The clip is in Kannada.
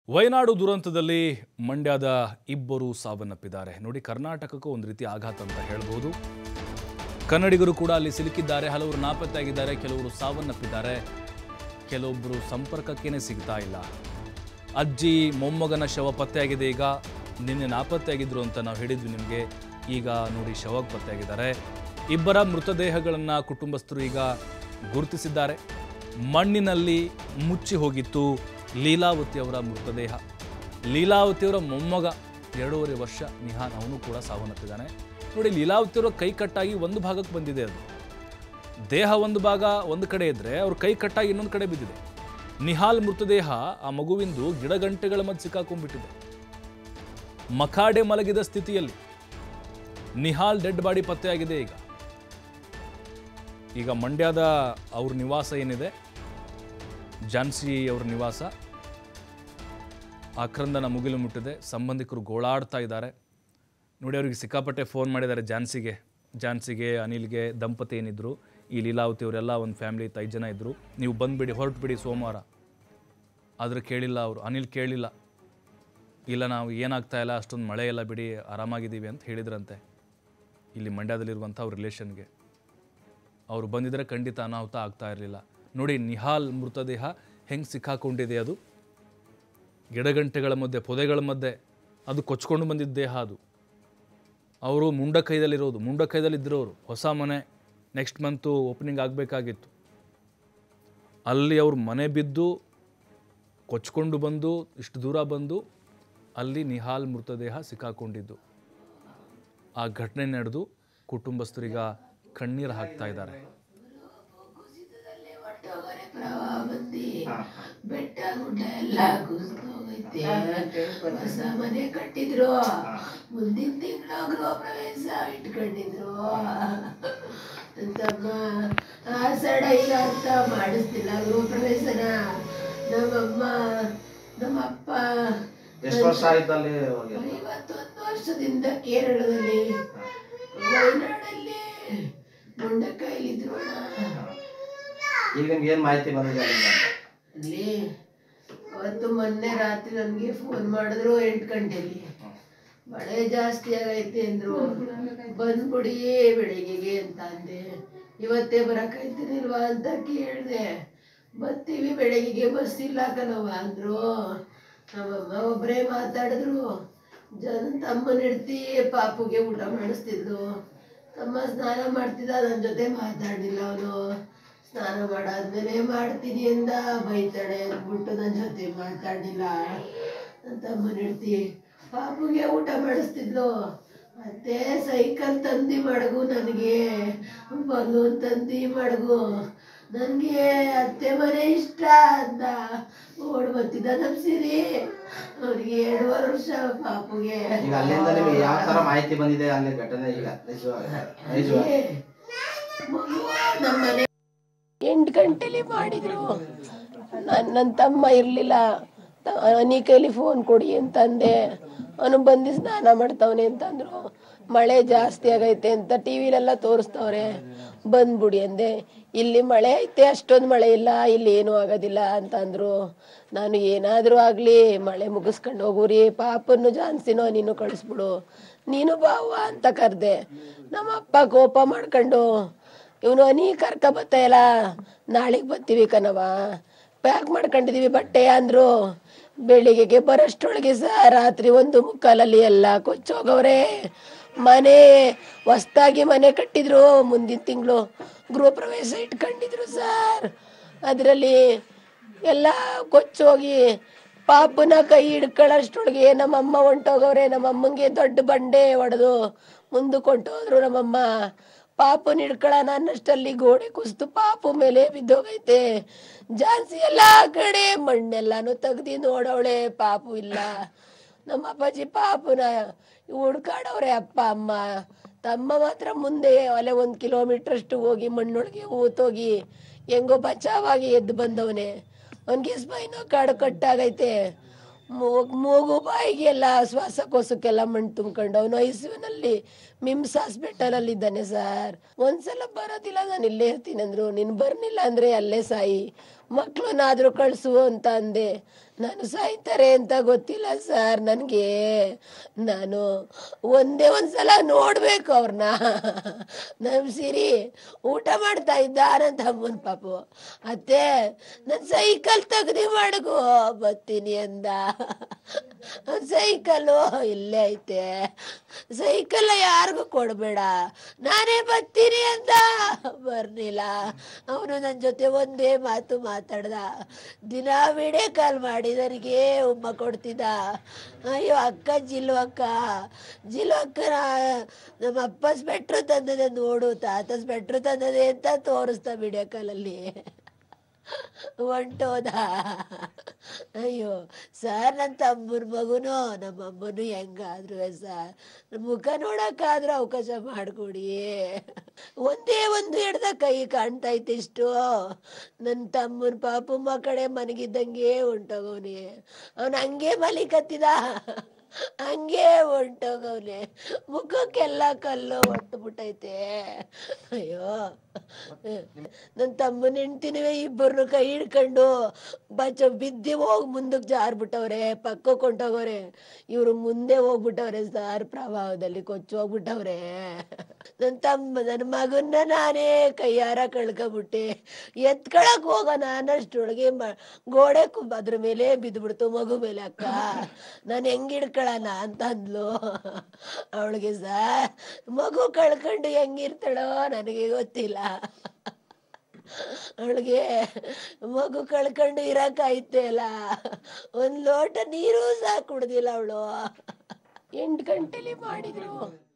ವಯನಾಡು ದುರಂತದಲ್ಲಿ ಮಂಡ್ಯದ ಇಬ್ಬರು ಸಾವನ್ನಪ್ಪಿದ್ದಾರೆ ನೋಡಿ ಕರ್ನಾಟಕಕ್ಕೂ ಒಂದು ರೀತಿ ಆಘಾತ ಅಂತ ಹೇಳ್ಬೋದು ಕನ್ನಡಿಗರು ಕೂಡ ಅಲ್ಲಿ ಸಿಲುಕಿದ್ದಾರೆ ಹಲವರು ನಾಪತ್ತೆಯಾಗಿದ್ದಾರೆ ಕೆಲವರು ಸಾವನ್ನಪ್ಪಿದ್ದಾರೆ ಕೆಲವೊಬ್ಬರು ಸಂಪರ್ಕಕ್ಕೇನೆ ಸಿಗ್ತಾ ಇಲ್ಲ ಅಜ್ಜಿ ಮೊಮ್ಮಗನ ಶವ ಪತ್ತೆಯಾಗಿದೆ ಈಗ ನಿನ್ನೆ ನಾಪತ್ತೆಯಾಗಿದ್ರು ಅಂತ ನಾವು ಹೇಳಿದ್ವಿ ನಿಮಗೆ ಈಗ ನೋಡಿ ಶವ ಪತ್ತೆಯಾಗಿದ್ದಾರೆ ಇಬ್ಬರ ಮೃತದೇಹಗಳನ್ನು ಕುಟುಂಬಸ್ಥರು ಈಗ ಗುರುತಿಸಿದ್ದಾರೆ ಮಣ್ಣಿನಲ್ಲಿ ಮುಚ್ಚಿ ಹೋಗಿತ್ತು ಲೀಲಾವತಿ ಅವರ ಮೃತದೇಹ ಲೀಲಾವತಿ ಅವರ ಮೊಮ್ಮಗ ಎರಡೂವರೆ ವರ್ಷ ನಿಹಾನ್ ಅವನು ಕೂಡ ಸಾವನ್ನಪ್ಪಿದ್ದಾನೆ ನೋಡಿ ಲೀಲಾವತಿ ಅವರ ಕೈ ಕಟ್ಟಾಗಿ ಒಂದು ಭಾಗಕ್ಕೆ ಬಂದಿದೆ ಅದು ದೇಹ ಒಂದು ಭಾಗ ಒಂದು ಕಡೆ ಇದ್ದರೆ ಅವ್ರ ಕೈ ಕಟ್ಟಾಗಿ ಇನ್ನೊಂದು ಕಡೆ ಬಿದ್ದಿದೆ ನಿಹಾಲ್ ಮೃತದೇಹ ಆ ಮಗುವಿಂದು ಗಿಡಗಂಟೆಗಳ ಮಧ್ಯೆ ಸಿಕ್ಕಾಕೊಂಡ್ಬಿಟ್ಟಿದೆ ಮಖಾಡೆ ಮಲಗಿದ ಸ್ಥಿತಿಯಲ್ಲಿ ನಿಹಾಲ್ ಡೆಡ್ ಬಾಡಿ ಪತ್ತೆಯಾಗಿದೆ ಈಗ ಈಗ ಮಂಡ್ಯದ ಅವ್ರ ನಿವಾಸ ಏನಿದೆ ಜಾನ್ಸಿ ಅವ್ರ ನಿವಾಸ ಆಕ್ರಂದನ ಮುಗಿಲು ಮುಟ್ಟಿದೆ ಸಂಬಂಧಿಕರು ಗೋಳಾಡ್ತಾ ಇದ್ದಾರೆ ನೋಡಿ ಅವ್ರಿಗೆ ಸಿಕ್ಕಾಪಟ್ಟೆ ಫೋನ್ ಮಾಡಿದ್ದಾರೆ ಜಾನ್ಸಿಗೆ ಜಾನ್ಸಿಗೆ ಅನಿಲ್ಗೆ ದಂಪತಿ ಏನಿದ್ರು ಈ ಲೀಲಾವತಿ ಅವರೆಲ್ಲ ಒಂದು ಫ್ಯಾಮಿಲಿ ಇತ್ತು ಐದು ಜನ ಇದ್ದರು ನೀವು ಬಂದುಬಿಡಿ ಹೊರಟುಬಿಡಿ ಸೋಮವಾರ ಆದರೆ ಕೇಳಿಲ್ಲ ಅವರು ಅನಿಲ್ ಕೇಳಿಲ್ಲ ಇಲ್ಲ ನಾವು ಏನಾಗ್ತಾ ಇಲ್ಲ ಅಷ್ಟೊಂದು ಮಳೆ ಎಲ್ಲ ಬಿಡಿ ಆರಾಮಾಗಿದ್ದೀವಿ ಅಂತ ಹೇಳಿದ್ರಂತೆ ಇಲ್ಲಿ ಮಂಡ್ಯದಲ್ಲಿರುವಂಥ ಅವ್ರ ರಿಲೇಷನ್ಗೆ ಅವರು ಬಂದಿದ್ದರೆ ಖಂಡಿತ ಅನಾಹುತ ಆಗ್ತಾ ಇರಲಿಲ್ಲ ನೋಡಿ ನಿಹಾಲ್ ಮೃತದೇಹ ಹೆಂಗೆ ಸಿಕ್ಕಾಕೊಂಡಿದೆ ಅದು ಗಿಡಗಂಟೆಗಳ ಮಧ್ಯೆ ಪೊದೆಗಳ ಮಧ್ಯೆ ಅದು ಕೊಚ್ಕೊಂಡು ಬಂದಿದ್ದ ದೇಹ ಅದು ಅವರು ಮುಂಡಕೈದಲ್ಲಿರೋದು ಮುಂಡಕೈದಲ್ಲಿದ್ದಿರೋರು ಹೊಸ ಮನೆ ನೆಕ್ಸ್ಟ್ ಮಂತು ಓಪನಿಂಗ್ ಆಗಬೇಕಾಗಿತ್ತು ಅಲ್ಲಿ ಅವ್ರ ಮನೆ ಬಿದ್ದು ಕೊಚ್ಕೊಂಡು ಬಂದು ಇಷ್ಟು ದೂರ ಬಂದು ಅಲ್ಲಿ ನಿಹಾಲ್ ಮೃತದೇಹ ಸಿಕ್ಕಾಕೊಂಡಿದ್ದು ಆ ಘಟನೆ ನಡೆದು ಕುಟುಂಬಸ್ಥರೀಗ ಕಣ್ಣೀರು ಹಾಕ್ತಾ ಇದ್ದಾರೆ ಕುಸಿತದಲ್ಲಿ ಹೊರ್ಟೋಗರೆ ಪ್ರವಾಹ ಬಂದಿ ಬೆಟ್ಟ ಗುಡ್ಡ ಎಲ್ಲ ಕುಸಿದು ಹೋಗೈತೆ ಹೊಸ ಮನೆ ಕಟ್ಟಿದ್ರು ಮುಂದಿನ ತಿಂಗಳು ಗೃಹ ಪ್ರವೇಶ ಇಟ್ಕೊಂಡಿದ್ರು ಅಂತಮ್ಮ ಆ ಸಡ ಈಗ ಅರ್ಥ ಮಾಡಿಸ್ತಿಲ್ಲ ಗೃಹ ಪ್ರವೇಶನ ನಮ್ಮಮ್ಮ ನಮ್ಮಪ್ಪ ಎಷ್ಟು ವರ್ಷ ಆಯ್ತು ಅಲ್ಲಿ ಹೋಗಿ ಐವತ್ತೊಂದು ವರ್ಷದಿಂದ ಕೇರಳದಲ್ಲಿ ವಯನಾಡಲ್ಲಿ ಮುಂಡಕಾಯಿಲಿದ್ರು ಅಣ್ಣ ಈಗ ನಿಮ್ಗೆ ಏನ್ ಮಾಹಿತಿ ಬಂದಿದೆ ಅಲ್ಲಿಂದ ಅಲ್ಲಿ ಅವತ್ತು ಮೊನ್ನೆ ರಾತ್ರಿ ನನಗೆ ಫೋನ್ ಮಾಡಿದ್ರು ಎಂಟು ಗಂಟೆಲಿ ಮಳೆ ಜಾಸ್ತಿ ಆಗೈತೆ ಅಂದ್ರು ಬಂದ್ಬಿಡಿ ಬೆಳಿಗ್ಗೆಗೆ ಅಂತ ಅಂದೆ ಇವತ್ತೇ ಬರಕೈತೀನಿಲ್ವಾ ಅಂತ ಕೇಳಿದೆ ಬರ್ತೀವಿ ಬೆಳಗ್ಗೆಗೆ ಬಸ್ ಇಲ್ಲ ಕಣವ ಅಂದ್ರು ನಮ್ಮಮ್ಮ ಒಬ್ಬರೇ ಮಾತಾಡಿದ್ರು ಜನ ತಮ್ಮನ ಹೆಂಡ್ತಿ ಪಾಪುಗೆ ಊಟ ಮಾಡಿಸ್ತಿದ್ಲು ತಮ್ಮ ಸ್ನಾನ ಮಾಡ್ತಿದ್ದ ನನ್ನ ಜೊತೆ ಮಾತಾಡಲಿಲ್ಲ ಅವನು ಸ್ನಾನ ಮಾಡಾದ್ಮೇಲೆ ಮಾಡ್ತೀನಿ ಅಂದ ಬೈತಾಳೆ ಅಂದ್ಬಿಟ್ಟು ನನ್ನ ಜೊತೆ ಮಾತಾಡಲಿಲ್ಲ ನನ್ನ ತಮ್ಮನ ಹೆಂಡ್ತಿ ಪಾಪುಗೆ ಊಟ ಮಾಡಿಸ್ತಿದ್ಲು ಮತ್ತೆ ಸೈಕಲ್ ತಂದಿ ಮಡಗು ನನಗೆ ಬಲೂನ್ ತಂದಿ ಮಡಗು ನನಗೆ ಅತ್ತೆ ಮನೆ ಇಷ್ಟ ಅಂತ ಓಡ್ ಬರ್ತಿದ್ದ ನಮ್ಸಿರಿ ಅವ್ರಿಗೆ ಎರಡೂವರೆ ವರ್ಷ ಪಾಪುಗೆ ಈಗ ಅಲ್ಲಿಂದ ನಿಮ್ಗೆ ಯಾವ ತರ ಮಾಹಿತಿ ಬಂದಿದೆ ಅಲ್ಲಿ ಘಟನೆ ಈಗ ನಿಜವಾಗಿ ನಿಜವಾಗಿ ನಮ್ಮನೆ ಎಂಟು ಗಂಟೆಲಿ ಮಾಡಿದ್ರು ನನ್ನ ತಮ್ಮ ಇರಲಿಲ್ಲ ಅನಿ ಕೈಲಿ ಫೋನ್ ಕೊಡಿ ಅಂತಂದೆ ಅವನು ಬಂದು ಸ್ನಾನ ಮಾಡ್ತಾವನೆ ಅಂತಂದ್ರು ಮಳೆ ಜಾಸ್ತಿ ಆಗೈತೆ ಅಂತ ಟಿ ವಿಲೆಲ್ಲ ತೋರಿಸ್ತವ್ರೆ ಬಂದ್ಬಿಡಿ ಅಂದೆ ಇಲ್ಲಿ ಮಳೆ ಐತೆ ಅಷ್ಟೊಂದು ಮಳೆ ಇಲ್ಲ ಇಲ್ಲಿ ಏನೂ ಆಗೋದಿಲ್ಲ ಅಂತಂದ್ರು ನಾನು ಏನಾದರೂ ಆಗಲಿ ಮಳೆ ಮುಗಿಸ್ಕೊಂಡು ಹೋಗುರಿ ಪಾಪನ್ನು ಜಾನ್ಸಿನೋ ನೀನು ಕಳಿಸ್ಬಿಡು ನೀನು ಬಾವ ಅಂತ ಕರೆದೆ ನಮ್ಮಪ್ಪ ಕೋಪ ಮಾಡ್ಕೊಂಡು ಇವನು ಹನಿ ಕರ್ಕ ಬತ್ತಾಯಲ್ಲ ನಾಳೆಗೆ ಬರ್ತೀವಿ ಕಣವ ಪ್ಯಾಕ್ ಮಾಡ್ಕೊಂಡಿದೀವಿ ಬಟ್ಟೆ ಅಂದ್ರು ಬೆಳಿಗ್ಗೆಗೆ ಬರೋಷ್ಟೊಳಗೆ ಸ ರಾತ್ರಿ ಒಂದು ಮುಕ್ಕಾಲಲ್ಲಿ ಎಲ್ಲ ಕೊಚ್ಚೋಗವ್ರೆ ಮನೆ ಹೊಸ್ದಾಗಿ ಮನೆ ಕಟ್ಟಿದ್ರು ಮುಂದಿನ ತಿಂಗಳು ಗೃಹ ಪ್ರವೇಶ ಇಟ್ಕೊಂಡಿದ್ರು ಸರ್ ಅದರಲ್ಲಿ ಎಲ್ಲ ಕೊಚ್ಚೋಗಿ ಪಾಪನ ಕೈ ಹಿಡ್ಕೊಳ್ಳೋಷ್ಟೊಳಗೆ ನಮ್ಮಮ್ಮ ಹೊಂಟೋಗವ್ರೆ ನಮ್ಮಮ್ಮಂಗೆ ದೊಡ್ಡ ಬಂಡೆ ಹೊಡೆದು ಮುಂದಕ್ಕೆ ಹೊಂಟೋದ್ರು ನಮ್ಮಮ್ಮ ಪಾಪುನ ಹಿಡ್ಕೊಳ್ಳೋಣ ಅನ್ನಷ್ಟಲ್ಲಿ ಗೋಡೆ ಕುಸ್ತು ಪಾಪು ಮೇಲೆ ಬಿದ್ದೋಗೈತೆ ಜಾನ್ಸಿ ಎಲ್ಲ ಕಡೆ ಮಣ್ಣೆಲ್ಲಾನು ತೆಗ್ದು ನೋಡವಳೆ ಪಾಪು ಇಲ್ಲ ನಮ್ಮ ಅಪ್ಪಾಜಿ ಪಾಪುನ ಹುಡ್ಕಾಡವ್ರೆ ಅಪ್ಪ ಅಮ್ಮ ತಮ್ಮ ಮಾತ್ರ ಮುಂದೆ ಅಲ್ಲೇ ಒಂದು ಕಿಲೋಮೀಟ್ರ್ ಅಷ್ಟು ಹೋಗಿ ಮಣ್ಣೊಳಗೆ ಊತೋಗಿ ಹೆಂಗೋ ಬಚಾವಾಗಿ ಎದ್ದು ಬಂದವನೆ ಅವನಿಗೆ ಸ್ಪೈನೋ ಕಾಡು ಕಟ್ಟಾಗೈತೆ ಮೂಗ್ ಮೂಗು ಬಾಯಿಗೆ ಎಲ್ಲ ಶ್ವಾಸಕೋಶಕ್ಕೆಲ್ಲ ಮಣ್ಣು ತುಂಬ್ಕೊಂಡು ಅವನು ಐಸಿಯುನಲ್ಲಿ ಮಿಮ್ಸ್ ಹಾಸ್ಪಿಟಲಲ್ಲಿ ಇದ್ದಾನೆ ಸರ್ ಒಂದ್ಸಲ ಬರೋದಿಲ್ಲ ನಾನು ಇಲ್ಲೇ ಇರ್ತೀನಿ ಅಂದ್ರು ನೀನು ಬರ್ನಿಲ್ಲ ಅಂದ್ರೆ ಅಲ್ಲೇ ಸಾಯಿ ಮಕ್ಕಳನ್ನಾದರೂ ಕಳಿಸು ಅಂತ ಅಂದೆ ನಾನು ಸಾಯ್ತಾರೆ ಅಂತ ಗೊತ್ತಿಲ್ಲ ಸರ್ ನನಗೆ ನಾನು ಒಂದೇ ಒಂದ್ಸಲ ನೋಡಬೇಕು ಅವ್ರನ್ನ ನಮ್ಮ ಸಿರಿ ಊಟ ಮಾಡ್ತಾ ಇದ್ದ ನನ್ನ ತಮ್ಮನ ಪಾಪು ಅತ್ತೆ ನನ್ನ ಸೈಕಲ್ ತೆಗ್ದು ಮಡಗು ಬರ್ತೀನಿ ಅಂದ ಸೈಕಲ್ಲು ಇಲ್ಲೇ ಐತೆ ಸೈಕಲ್ ಯಾರಿಗೂ ಕೊಡಬೇಡ ನಾನೇ ಬರ್ತೀನಿ ಅಂದ ಬರ್ಲಿಲ್ಲ ಅವನು ನನ್ನ ಜೊತೆ ಒಂದೇ ಮಾತು ಮಾತಾಡ್ದ ದಿನ ವಿಡಿಯೋ ಕಾಲ್ ಮಾಡಿ ನನಗೆ ಉಮ್ಮ ಕೊಡ್ತಿದ್ದ ಅಯ್ಯೋ ಅಕ್ಕ ಜಿಲ್ಲು ಅಕ್ಕ ಜಿಲ್ಲು ಅಕ್ಕನ ನಮ್ಮ ಅಪ್ಪ ಸ್ವೆಟ್ರು ತಂದದೆ ನೋಡು ತಾತ ಸ್ವೆಟ್ರು ತಂದದೆ ಅಂತ ತೋರಿಸ್ತಾ ವಿಡಿಯೋ ಕಾಲಲ್ಲಿ ಹೊಂಟೋದ ಅಯ್ಯೋ ಸರ್ ನನ್ನ ತಮ್ಮನ ಮಗುನು ನಮ್ಮ ಅಮ್ಮನು ಹೆಂಗಾದ್ರು ಸರ್ ಮುಖ ನೋಡಕ್ಕಾದ್ರೂ ಅವಕಾಶ ಮಾಡಿಕೊಡಿ ಒಂದೇ ಒಂದು ಹಿಡ್ದ ಕೈ ಕಾಣ್ತಾ ಐತೆ ಇಷ್ಟು ನನ್ನ ತಮ್ಮನ ಪಾಪಮ್ಮ ಕಡೆ ಮನಗಿದ್ದಂಗೆ ಹೊಂಟೋಗವ್ನೆ ಅವನು ಹಂಗೆ ಮಲಿಕತ್ತಿದ ಹಂಗೆ ಹೊಂಟೋಗವ್ನೆ ಮುಖಕ್ಕೆಲ್ಲ ಕಲ್ಲು ಹೊಟ್ಟುಬಿಟ್ಟೈತೆ ಅಯ್ಯೋ ನನ್ನ ತಮ್ಮನ ಹೆಂಡ್ತಿನವೇ ಇಬ್ಬರನ್ನು ಕೈ ಹಿಡ್ಕೊಂಡು ಬಚ್ಚ ಬಿದ್ದಿ ಹೋಗಿ ಮುಂದಕ್ಕೆ ಜಾರ್ಬಿಟ್ಟವ್ರೆ ಪಕ್ಕಕ್ಕೆ ಹೊಂಟೋಗವ್ರೆ ಇವರು ಮುಂದೆ ಹೋಗ್ಬಿಟ್ಟವ್ರೆ ಸಾರ್ ಪ್ರಭಾವದಲ್ಲಿ ಕೊಚ್ಚು ಹೋಗ್ಬಿಟ್ಟವ್ರೆ ನನ್ನ ತಮ್ಮ ನನ್ನ ಮಗನ್ನ ನಾನೇ ಕೈಯಾರ ಕಳ್ಕೊಬಿಟ್ಟೆ ಎತ್ಕೊಳಕ್ ಹೋಗೋಣ ಅನ್ನಷ್ಟೊಳಗೆ ಮ ಗೋಡೆ ಕು ಅದ್ರ ಮೇಲೆ ಬಿದ್ದುಬಿಡ್ತು ಮಗು ಮೇಲೆ ಅಕ್ಕ ನಾನು ಹೆಂಗ್ ಹಿಡ್ಕೊಳಣ ಅಂತ ಅಂದ್ಲು ಅವಳಿಗೆ ಸಾ ಮಗು ಕಳ್ಕೊಂಡು ಹೆಂಗಿರ್ತಾಳೋ ನನಗೆ ಗೊತ್ತಿಲ್ಲ ಅವಳಿಗೆ ಮಗು ಕಳ್ಕೊಂಡು ಇರಕ್ಕಾಯ್ತೇ ಅಲ್ಲ ಒಂದ್ ಲೋಟ ನೀರು ಸಹ ಕುಡ್ದಿಲ್ಲ ಅವಳು ಎಂಟು ಗಂಟೆಲಿ ಮಾಡಿದ್ರು